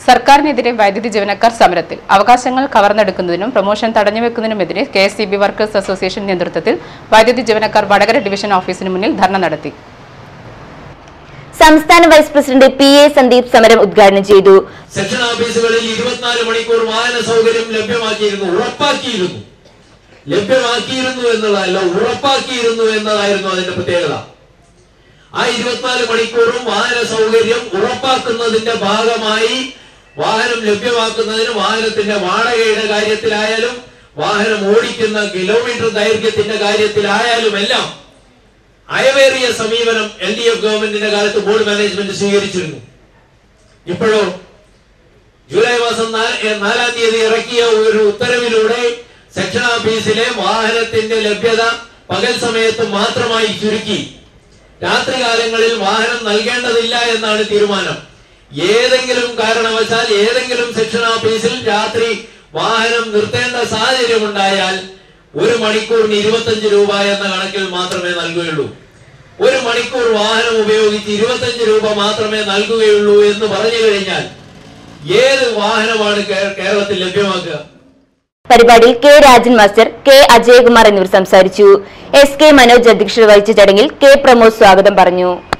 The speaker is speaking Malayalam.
സർക്കാരിനെതിരെ വൈദ്യുതി ജീവനക്കാർ സമരത്തിൽ അവകാശങ്ങൾ കവർന്നെടുക്കുന്നതിനും പ്രൊമോഷൻ തടഞ്ഞുവെക്കുന്നതിനുമെതിരെ K S B workers association നേതൃത്വത്തിൽ വൈദ്യുതി ജീവനക്കാർ വടകര ഡിവിഷൻ ഓഫീസിന് മുന്നിൽ ധർണ നടത്തി സംസ്ഥാന vice president P A Sandeep സമരം ഉദ്ഘാടനം ചെയ്തു സെക്ഷൻ ഓഫീസുകളിൽ ഇരുപത്തിനാല് മണിക്കൂർ വാഹന സൗകര്യം ലഭ്യമാക്കിയിരുന്നു ഉറപ്പാക്കിയിരുന്നു ലഭ്യമാക്കിയിരുന്നു എന്നുള്ളതല്ല ഉറപ്പാക്കിയിരുന്നു എന്നതായിരുന്നു അതിന്റെ പ്രത്യേകത ആ ഇരുപത്തിനാല് മണിക്കൂറും വാഹന സൗകര്യം ഉറപ്പാക്കുന്നതിന്റെ ഭാഗമായി വാഹനം ലഭ്യമാക്കുന്നതിന് വാഹനത്തിന്റെ വാടകയുടെ കാര്യത്തിലായാലും വാഹനം ഓടിക്കുന്ന കിലോമീറ്റർ ദൈർഘ്യത്തിന്റെ കാര്യത്തിലായാലും എല്ലാം അയവേറിയ സമീപനം എൽ ഡി എഫ് ഗവൺമെന്റിന്റെ കാലത്ത് ബോർഡ് മാനേജ്മെന്റ് സ്വീകരിച്ചിരുന്നു ഇപ്പോഴോ ജൂലൈ മാസം നാ- ഏ, നാലാം തീയതി ഇറക്കിയ ഒരു ഉത്തരവിലൂടെ സെക്ഷൻ ഓഫീസിലെ വാഹനത്തിന്റെ ലഭ്യത പകൽ സമയത്ത് മാത്രമായി ചുരുക്കി രാത്രികാലങ്ങളിൽ വാഹനം നൽകേണ്ടതില്ല എന്നാണ് തീരുമാനം ഏതെങ്കിലും കാരണവശാൽ ഏതെങ്കിലും സെക്ഷൻ ഓഫീസിൽ രാത്രി വാഹനം നിർത്തേണ്ട സാഹചര്യം ഉണ്ടായാൽ ഒരു മണിക്കൂറിന് ഇരുപത്തഞ്ച് രൂപ എന്ന കണക്കിൽ മാത്രമേ നൽകുകയുള്ളൂ ഒരു മണിക്കൂർ വാഹനം ഉപയോഗിച്ച് ഇരുപത്തഞ്ച് രൂപ മാത്രമേ നൽകുകയുള്ളൂ എന്ന് പറഞ്ഞു കഴിഞ്ഞാൽ ഏത് വാഹനമാണ് കേ- കേരളത്തിൽ ലഭ്യമാക്കുക പരിപാടിയിൽ K Rajan master K Ajayakumar എന്നിവർ സംസാരിച്ചു എസ് കെ മനോജ് അധ്യക്ഷത വഹിച്ച ചടങ്ങിൽ കെ പ്രമോദ് സ്വാഗതം പറഞ്ഞു